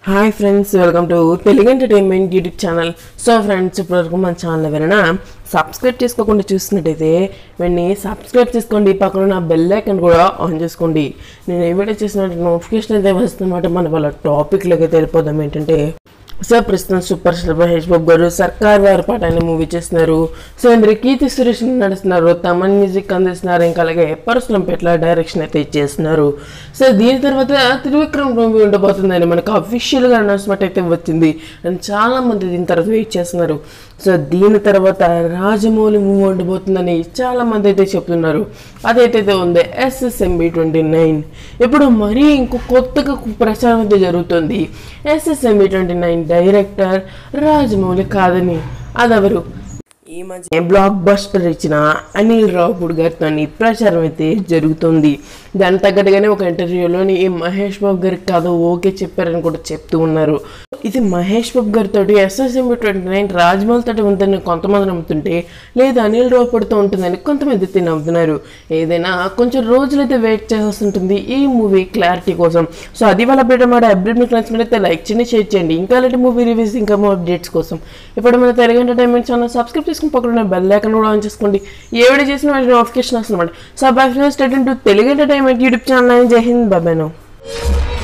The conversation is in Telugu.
hi friends welcome to Telugu entertainment YouTube channel so friends ఇప్పటివరకు మన ఛానల్ ఎవరైనా సబ్స్క్రైబ్ చేసుకోకుండా చూస్తున్నట్టయితే వెంటనే సబ్స్క్రైబ్ చేసుకోండి పక్కన ఉన్న బెల్ ఐకన్ కూడా ఆన్ చేసుకోండి నేను ఏ వీడియో చేసినట్టు నోటిఫికేషన్ అయితే వస్తుందన్నమాట మన వాళ్ళ టాపిక్లోకి అయితే వెళ్ళిపోదాం ఏంటంటే సార్ ప్రస్తుతం సూపర్ స్టార్ మహేష్ బాబు గారు సర్కార్ వారి పాట అనే మూవీ చేస్తున్నారు సో ఇందులో కీర్తి సురేష్ నడుస్తున్నారు తమన్ మ్యూజిక్ అందిస్తున్నారు ఇంకా అలాగే పరశురం పెట్ల డైరెక్షన్ అయితే చేస్తున్నారు సో దీని తర్వాత త్రివిక్రమ్ మూవీ ఉండబోతుందని మనకు అఫీషియల్గా అనౌన్స్మెంట్ అయితే వచ్చింది అండ్ చాలా మంది దీని తర్వాత వెయిట్ చేస్తున్నారు సో దీని తర్వాత రాజమౌళి మూవీ ఉండబోతుందని చాలా మంది అయితే చెప్తున్నారు అదైతే ఉంది ఎస్ఎస్ఎంబి ట్వంటీ నైన్ ఇప్పుడు మరీ ఇంకో కొత్తగా ప్రచారం అయితే జరుగుతుంది SSMB twenty nine director Rajamouli కాదని అదెవరు ఈ మధ్య బ్లాక్ బస్టర్ ఇచ్చిన అనిల్ రావుపూడి గారితో ప్రచారం అయితే జరుగుతుంది దాని తగ్గట్టుగానే ఒక ఇంటర్వ్యూలోని ఈ మహేష్ బాబు గారికి కాదు ఓకే చెప్పారని కూడా చెప్తూ ఉన్నారు ఇది మహేష్ బాబు గారితో ఎస్ఎస్ఎంబి ట్వంటీ నైన్ రాజమౌళి తోటి ఉందని కొంతమంది నమ్ముతుంటే లేదా అనిల్ రావుపూడితో ఉంటుందని కొంతమంది అయితే నమ్ముతున్నారు ఏదైనా కొంచెం రోజులైతే వెయిట్ చేయాల్సి ఉంటుంది ఈ మూవీ క్లారిటీ కోసం సో అది వాళ్ళ అప్డేట్ మాట అప్డేట్ మీకు నచ్చినట్లయితే లైక్ చేయండి షేర్ చేయండి ఇంకా అలాంటి మూవీ రివ్యూస్ ఇంకా మూ అప్డేట్స్ కోసం ఇప్పుడు మన తెలుగు ఎంటర్టైన్మెంట్ ఛానల్ సబ్స్క్రైబ్ చేసుకుని పక్కన బెల్ ఐకన్ కూడా ఆన్ చేసుకోండి ఏ వీడియో చేసిన వాళ్ళకి నోటిఫికేషన్ వస్తుందన్నమాట so bye friends Telugu entertainment YouTube channel Jai Hind బాబాను